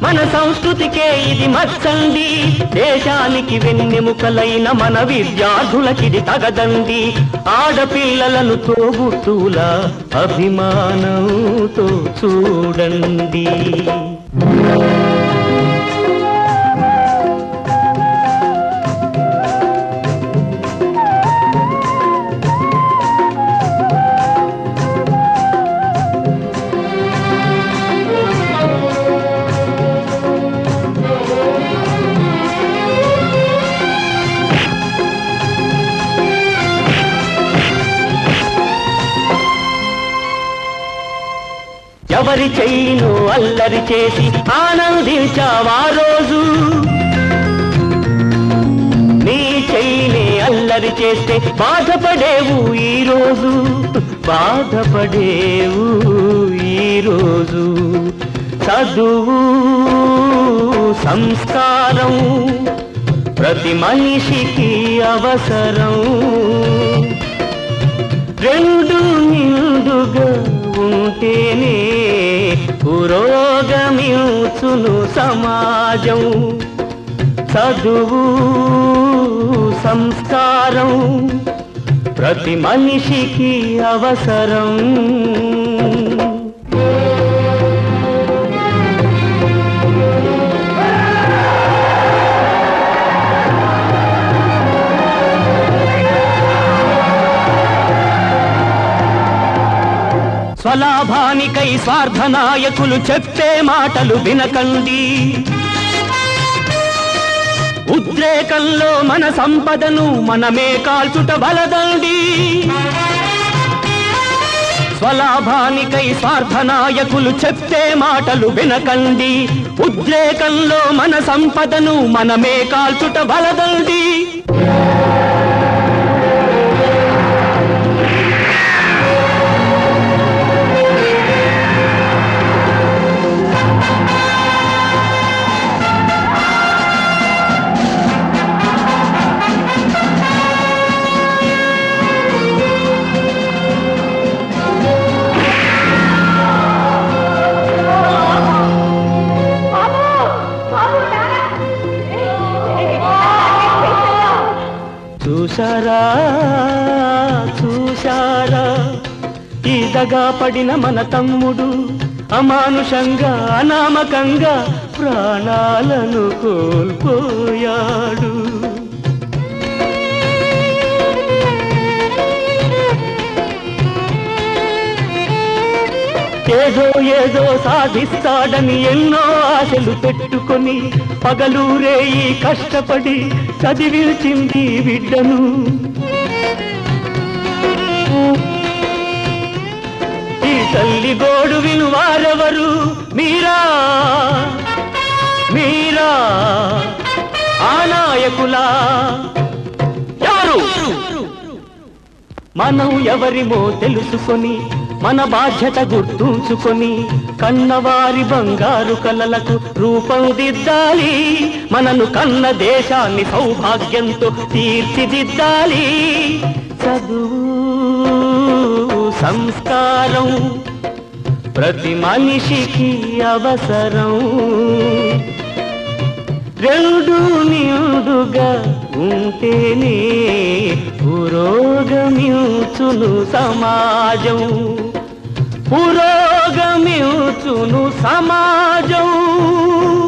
మన సంస్కృతికే ఇది మచ్చండి దేశానికి వెన్నెముకలైన మన విద్యార్థులకిది తగదండి ఆడపిల్లలను తోబుట్టుల అభిమానంతో చూడండి ఎవరి చెయ్యిను అల్లరి చేసి ఆనందించావా రోజు నీ చెయ్యిని అల్లరి చేస్తే బాధపడేవు ఈ రోజు బాధపడేవు ఈ రోజు చదువు సంస్కారం ప్రతి మనిషికి అవసరం రెండు నిండుగా ఉంటేనే పురోగమించును సమాజం చదువు సంస్కారం ప్రతి మనిషికి అవసరం స్వలాభానికై స్వార్థ నాయకులు చెప్పే మాటలు వినకండి ఉద్రేకంలో మన సంపదను మనమే కాల్చుట బలదండి స్వలాభానికై స్వార్థ నాయకులు చెప్పే మాటలు వినకండి ఉద్రేకంలో మన సంపదను మనమే కాల్చుట బలదండి చూశారా చూశారా ఈదగా పడిన మన తమ్ముడు అమానుషంగా అనామకంగా ప్రాణాలను కోల్పోయాడు ఏదో ఏదో సాధిస్తాడని ఎన్నో ఆశలు పెట్టుకొని పగలూరే ఈ కష్టపడి చదివించింది బిడ్డను ఈ తల్లి గోడు విను వారెవరు మీరా మీరా ఆ నాయకులా ఎవరు మనం ఎవరిమో తెలుసుకొని మన బాధ్యత గుర్తుంచుకొని కన్నవారి బంగారు కలలకు రూపం దిద్దాలి మనను కన్న దేశాన్ని సౌభాగ్యంతో తీర్చిదిద్దాలి చదువు సంస్కారం ప్రతి మనిషికి అవసరం రెండు నిండుగా ఉంటేనే పురోగమించును సమాజం పురోగమించును సమాజం